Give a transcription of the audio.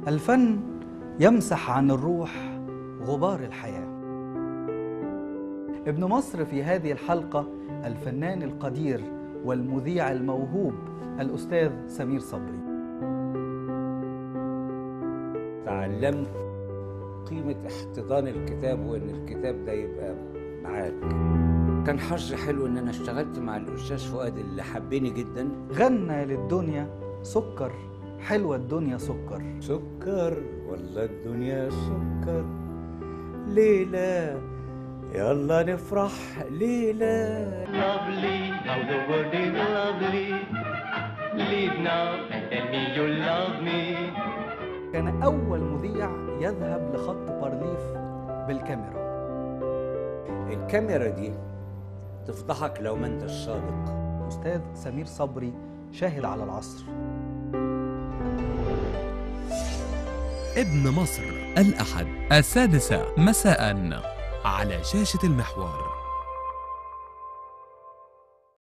الفن يمسح عن الروح غبار الحياة ابن مصر في هذه الحلقة الفنان القدير والمذيع الموهوب الأستاذ سمير صبري تعلمت قيمة احتضان الكتاب وإن الكتاب ده يبقى معاك كان حظي حلو إن أنا اشتغلت مع الأستاذ فؤاد اللي حبني جدا غنى للدنيا سكر حلوة الدنيا سكر سكر والله الدنيا سكر ليلة يلا نفرح ليلة Lovely, how the world is lovely. Leave now and tell me you love me. كان أول مذيع يذهب لخط بارليف بالكاميرا الكاميرا دي تفضحك لو ما انت الصادق أستاذ سمير صبري شاهد على العصر ابن مصر الأحد السادسة مساء على شاشة المحور